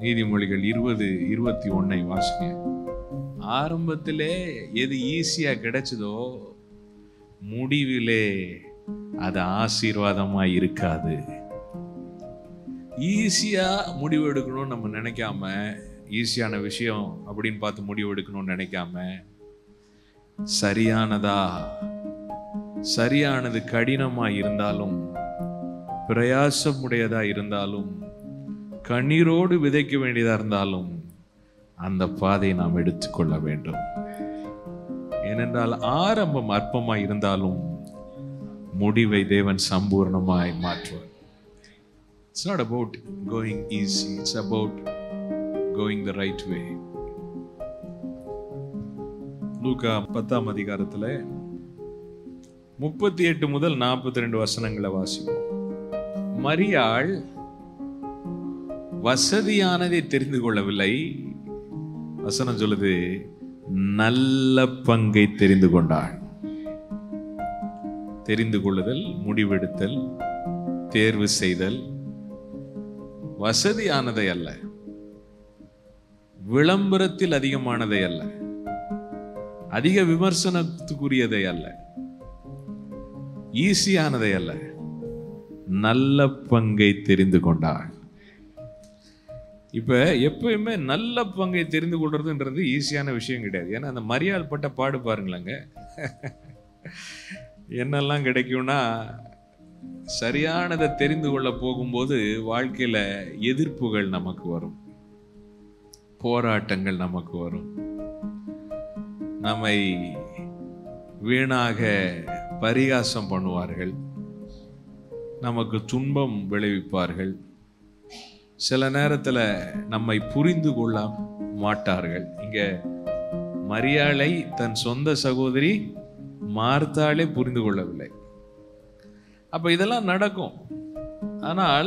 நீதிமொழிகள் இருபது இருபத்தி ஒன்னை வாசிங்க ஆரம்பத்திலே எது ஈஸியா கிடைச்சதோ முடிவிலே அது ஆசீர்வாதமா இருக்காது ஈஸியா முடிவு எடுக்கணும்னு நம்ம நினைக்காம ஈஸியான விஷயம் அப்படின்னு பார்த்து முடிவு எடுக்கணும்னு நினைக்காம சரியானதா சரியானது கடினமா இருந்தாலும் பிரயாசமுடையதா இருந்தாலும் கண்ணீரோடு விதைக்க வேண்டியதா இருந்தாலும் அந்த பாதையை நாம் எடுத்துக்கொள்ள வேண்டும் ஏனென்றால் ஆரம்பம் அற்பமாய் இருந்தாலும் முடிவை தேவன் சம்பூர்ணமாய் மாற்றுவார் it's not about going easy it's about going the right way Luke பத்தாம் அதிகாரத்துல முப்பத்தி எட்டு முதல் நாற்பத்தி ரெண்டு வசனங்களை வாசிப்போம் மரியாள் வசதியானதை தெரிந்து கொள்ளவில்லை வசனம் சொல்லுது நல்ல பங்கை தெரிந்து கொண்டாள் தெரிந்து கொள்ளுதல் முடிவெடுத்தல் தேர்வு செய்தல் வசதியானதை அல்ல விளம்பரத்தில் அதிகமானதை அல்ல அதிக விமர்சனத்துக்குரியதை அல்ல ஈஸியானதை அல்ல நல்ல பங்கை தெரிந்து கொண்டாள் இப்ப எப்பயுமே நல்ல பங்கை தெரிந்து கொள்றதுன்றது ஈஸியான விஷயம் கிடையாது ஏன்னா அந்த மரியாள் பட்ட பாடு பாருங்களேங்க என்னெல்லாம் கிடைக்கும்னா சரியானதை தெரிந்து கொள்ள போகும்போது வாழ்க்கையில எதிர்ப்புகள் நமக்கு வரும் போராட்டங்கள் நமக்கு வரும் நம்மை வீணாக பரிகாசம் பண்ணுவார்கள் நமக்கு துன்பம் விளைவிப்பார்கள் சில நேரத்துல நம்மை புரிந்து கொள்ள மாட்டார்கள் இங்க மரியாளை தன் சொந்த சகோதரி மார்த்தாலே புரிந்து கொள்ளவில்லை அப்ப இதெல்லாம் நடக்கும் ஆனால்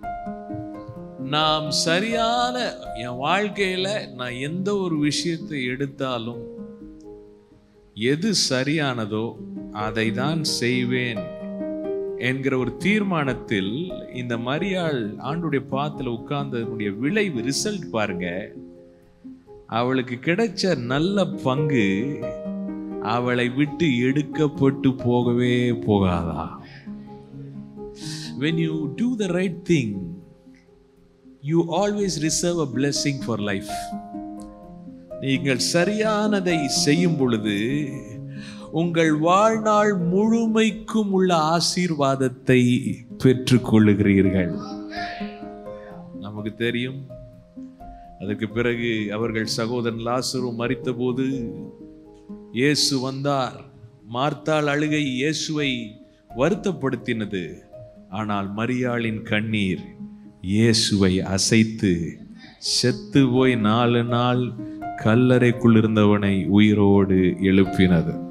நாம் சரியான என் வாழ்க்கையில நான் எந்த ஒரு விஷயத்தை எடுத்தாலும் எது சரியானதோ அதை தான் செய்வேன் என்கிற ஒரு தீர்மானத்தில் இந்த மரியாள் ஆண்டுடைய பாத்துல உட்கார்ந்ததனுடைய விளைவு ரிசல்ட் பாருங்க அவளுக்கு கிடைச்ச நல்ல பங்கு அவளை விட்டு எடுக்கப்பட்டு போகவே போகாதா when you do the right thing you always reserve a blessing for life நீங்கள் சரியானதை செய்யும் பொழுது உங்கள் வாழ்நாள் முழுமைக்கும் உள்ள ஆசீர்வாதத்தை பெற்றுக்கொள்ளுகிறீர்கள் நமக்கு தெரியும் அதற்கு பிறகு அவர்கள் சகோதரன் லாசரு மறித்தபோது இயேசு வந்தார் மார்த்தாள் அழுகை இயேசுவை வருத்தப்படுத்தினது ஆனால் மரியாளின் கண்ணீர் இயேசுவை அசைத்து செத்து போய் நாலு நாள் கல்லறைக்குள் இருந்தவனை உயிரோடு எழுப்பினது